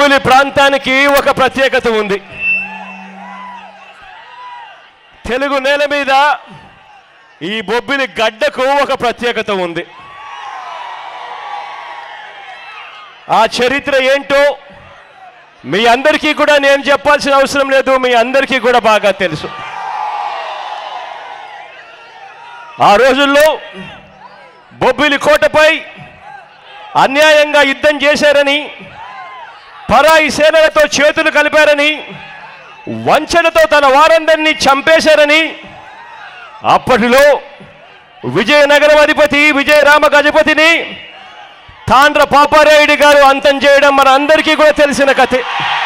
బొబ్బిలి ప్రాంతానికి ఒక ప్రత్యేకత ఉంది తెలుగు నేల మీద ఈ బొబ్బిలి గడ్డకు ఒక ప్రత్యేకత ఉంది ఆ చరిత్ర ఏంటో మీ అందరికీ కూడా నేను చెప్పాల్సిన అవసరం లేదు మీ అందరికీ కూడా బాగా తెలుసు ఆ రోజుల్లో బొబ్బిలి కోటపై అన్యాయంగా యుద్ధం చేశారని పరాయి సేనలతో చేతులు కలిపారని వంచనతో తన వారందరినీ చంపేశారని అప్పటిలో విజయనగరం అధిపతి విజయరామ గజపతిని తాండ్ర పాపారాయుడు గారు అంతం చేయడం మన అందరికీ కూడా తెలిసిన కథే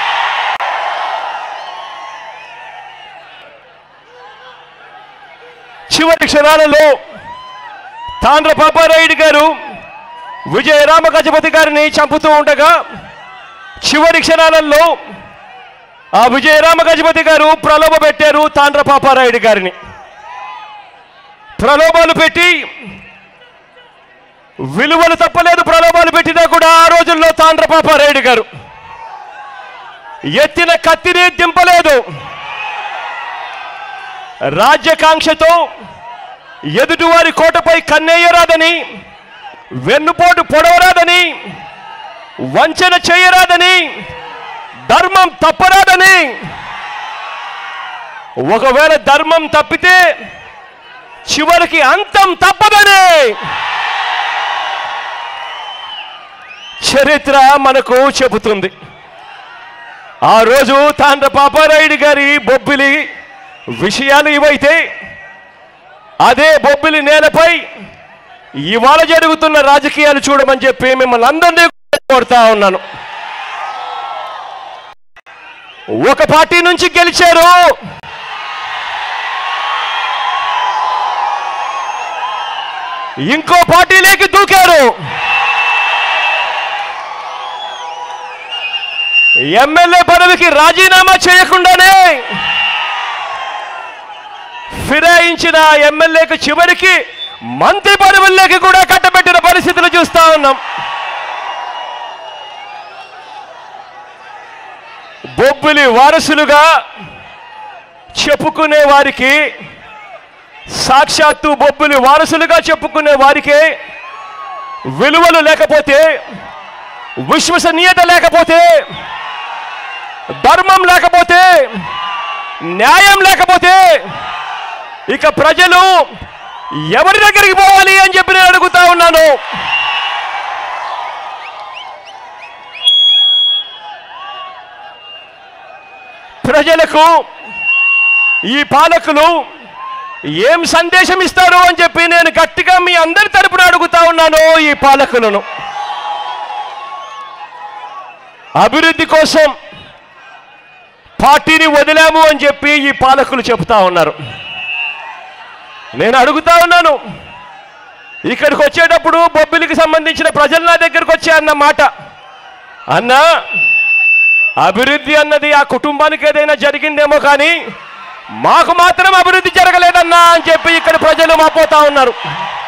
చివరి క్షణాలలో తాండ్ర పాపారాయుడు గారు విజయరామ గజపతి గారిని చంపుతూ ఉండగా చివరి క్షణాలలో ఆ విజయరామ గజపతి గారు ప్రలోభ పెట్టారు తాండ్ర పాపారాయుడు గారిని ప్రలోభాలు పెట్టి విలువలు తప్పలేదు ప్రలోభాలు పెట్టినా కూడా ఆ రోజుల్లో తాండ్ర పాపారాయుడు గారు ఎత్తిన కత్తిని దింపలేదు రాజ్యకాంక్షతో ఎదుటివారి కోటపై కన్నేయరాదని వెన్నుపోటు పొడవరాదని వంచన చేయరాదని ధర్మం తప్పరాదని ఒకవేళ ధర్మం తప్పితే చివరికి అంతం తప్పదని చరిత్ర మనకు చెబుతుంది ఆ రోజు తాండ్ర పాపారాయుడు గారి బొబ్బిలి విషయాలు ఇవైతే అదే బొబ్బిలి నేలపై ఇవాళ జరుగుతున్న రాజకీయాలు చూడమని చెప్పి మిమ్మల్ని అందరినీ కోరుతా ఉన్నాను ఒక పార్టీ నుంచి గెలిచారు ఇంకో పార్టీలోకి దూకారు ఎమ్మెల్యే పదవికి రాజీనామా చేయకుండానే ఫిరాయించిన ఎమ్మెల్యేకు చివరికి మంత్రి పదవుల్లోకి కూడా కట్టబెట్టిన పరిస్థితులు చూస్తా ఉన్నాం బొబ్బిలి వారసులుగా చెప్పుకునే వారికి సాక్షాత్తు బొబ్బిలి వారసులుగా చెప్పుకునే వారికే విలువలు లేకపోతే విశ్వసనీయత లేకపోతే ధర్మం లేకపోతే న్యాయం లేకపోతే ఇక ప్రజలు ఎవరి దగ్గరికి పోవాలి అని చెప్పి నేను అడుగుతా ఉన్నాను ప్రజలకు ఈ పాలకులు ఏం సందేశం ఇస్తారు అని చెప్పి నేను గట్టిగా మీ అందరి తరపున అడుగుతా ఉన్నాను ఈ పాలకులను అభివృద్ధి కోసం పార్టీని వదిలాము అని చెప్పి ఈ పాలకులు చెబుతా ఉన్నారు నేను అడుగుతా ఉన్నాను ఇక్కడికి వచ్చేటప్పుడు బొబ్బిలికి సంబంధించిన ప్రజలు నా దగ్గరకు వచ్చే అన్న మాట అన్నా అభివృద్ధి అన్నది ఆ కుటుంబానికి ఏదైనా జరిగిందేమో కానీ మాకు మాత్రం అభివృద్ధి జరగలేదన్నా అని చెప్పి ఇక్కడ ప్రజలు మాపోతా ఉన్నారు